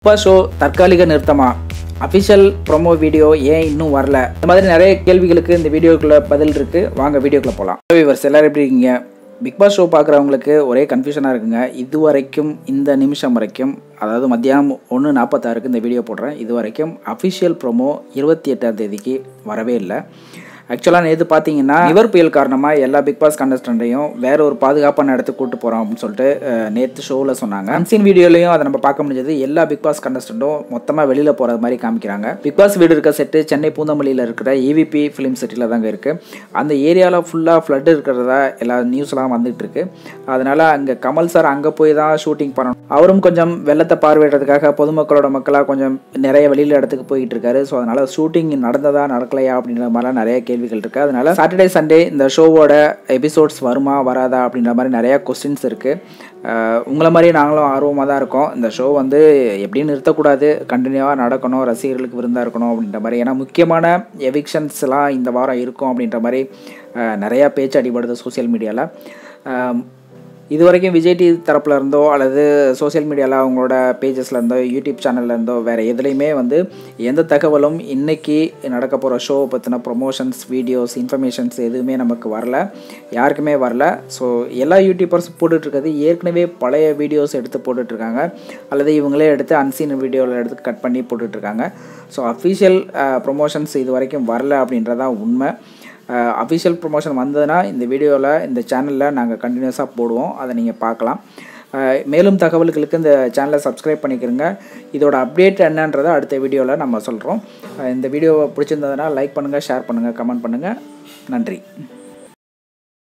Boss show தற்காலிக நிறுத்தமா official promo video ஏன் இன்னும் வரல இந்த மாதிரி நிறைய கேள்விகளுக்கு இந்த வீடியோக்குள்ள பதில் இருக்கு வாங்க வீடியோக்குள்ள போகலாம் விவர்ஸ் எல்லாரும் எப்படி இருக்கீங்க பிக் பாஸ் ஷோ பார்க்குறவங்களுக்கு ஒரே கன்ஃபியூஷனாக இருக்குங்க இது வரைக்கும் இந்த நிமிஷம் வரைக்கும் அதாவது மத்தியானம் ஒன்று நாற்பத்தாறுக்கு இந்த வீடியோ போடுறேன் இது வரைக்கும் அஃபிஷியல் ப்ரோமோ இருபத்தி எட்டாம் தேதிக்கு வரவே இல்லை ஆக்சுவலாக நேற்று பார்த்தீங்கன்னா நிவர் புயல் காரணமாக எல்லா பிக் பாஸ் கண்டஸ்டண்ட்டையும் வேற ஒரு பாதுகாப்பான இடத்துக்கு கூட்டு போகிறோம் அப்படின்னு சொல்லிட்டு நேற்று ஷோவில் சொன்னாங்க அன்சீன் வீடியோலையும் அதை நம்ம பார்க்க முடிஞ்சது எல்லா பிக் பாஸ் கண்டஸ்டண்ட்டும் மொத்தமாக வெளியில் போகிறது மாதிரி காமிக்கிறாங்க பிக் பாஸ் வீடு இருக்க செட்டு சென்னை பூந்தமல்லியில் இருக்கிற ஏவிபி ஃபிலிம் சிட்டியில் தாங்க இருக்குது அந்த ஏரியாவில் ஃபுல்லாக ஃப்ளட் இருக்கிறதா எல்லா நியூஸ்லாம் வந்துட்டு இருக்கு அதனால் அங்கே கமல் சார் அங்கே போய் தான் ஷூட்டிங் பண்ணணும் அவரும் கொஞ்சம் வெள்ளத்தை பார்வையிடுறதுக்காக பொதுமக்களோட மக்களாக கொஞ்சம் நிறைய வெளியில் இடத்துக்கு போயிட்டு இருக்காரு ஸோ அதனால் ஷூட்டிங் நடந்ததா நடக்கலையா அப்படின்ற மாதிரிலாம் நிறைய கேள்விகள் இருக்குது அதனால சாட்டர்டே சண்டே இந்த ஷோவோட எபிசோட்ஸ் வருமா வராதா அப்படின்ற மாதிரி நிறைய கொஸ்டின்ஸ் இருக்குது உங்களை மாதிரி நாங்களும் ஆர்வமாக தான் இருக்கோம் இந்த ஷோ வந்து எப்படியும் நிறுத்தக்கூடாது கண்டினியூவாக நடக்கணும் ரசிகர்களுக்கு விருந்தாக இருக்கணும் அப்படின்ற மாதிரி ஏன்னா முக்கியமான எவிக்ஷன்ஸ்லாம் இந்த வாரம் இருக்கும் அப்படின்ற மாதிரி அஹ், நிறையா பேச்சு அடிபடுது சோஷியல் மீடியாவில் இது வரைக்கும் விஜய் டிவி தரப்பில் இருந்தோ அல்லது சோஷியல் மீடியாவில் அவங்களோட பேஜஸில் இருந்தோ யூடியூப் சேனல்ல இருந்தோ வேறு எதுலேயுமே வந்து எந்த தகவலும் இன்னைக்கு நடக்க போகிற ஷோ பற்றின ப்ரொமோஷன்ஸ் வீடியோஸ் இன்ஃபர்மேஷன்ஸ் எதுவுமே நமக்கு வரல யாருக்குமே வரல ஸோ எல்லா யூடியூபர்ஸ் போட்டுட்ருக்கிறது ஏற்கனவே பழைய வீடியோஸ் எடுத்து போட்டுட்ருக்காங்க அல்லது இவங்களே எடுத்து அன்சீன் வீடியோவில் எடுத்து கட் பண்ணி போட்டுட்ருக்காங்க ஸோ அஃபிஷியல் ப்ரொமோஷன்ஸ் இது வரைக்கும் வரல அப்படின்றதான் உண்மை அஃபிஷியல் ப்ரொமோஷன் வந்ததுன்னா இந்த வீடியோவில் இந்த சேனலில் நாங்கள் கண்டினியூஸாக போடுவோம் அதை நீங்கள் பார்க்கலாம் அஹ் மேலும் தகவல்களுக்கு இந்த சேனலை சப்ஸ்கிரைப் பண்ணிக்கிறங்க இதோட அப்டேட் என்னன்றதை அடுத்த வீடியோவில் நம்ம சொல்கிறோம் இந்த வீடியோவை பிடிச்சிருந்ததுன்னா லைக் பண்ணுங்கள் ஷேர் பண்ணுங்கள் கமெண்ட் பண்ணுங்கள் நன்றி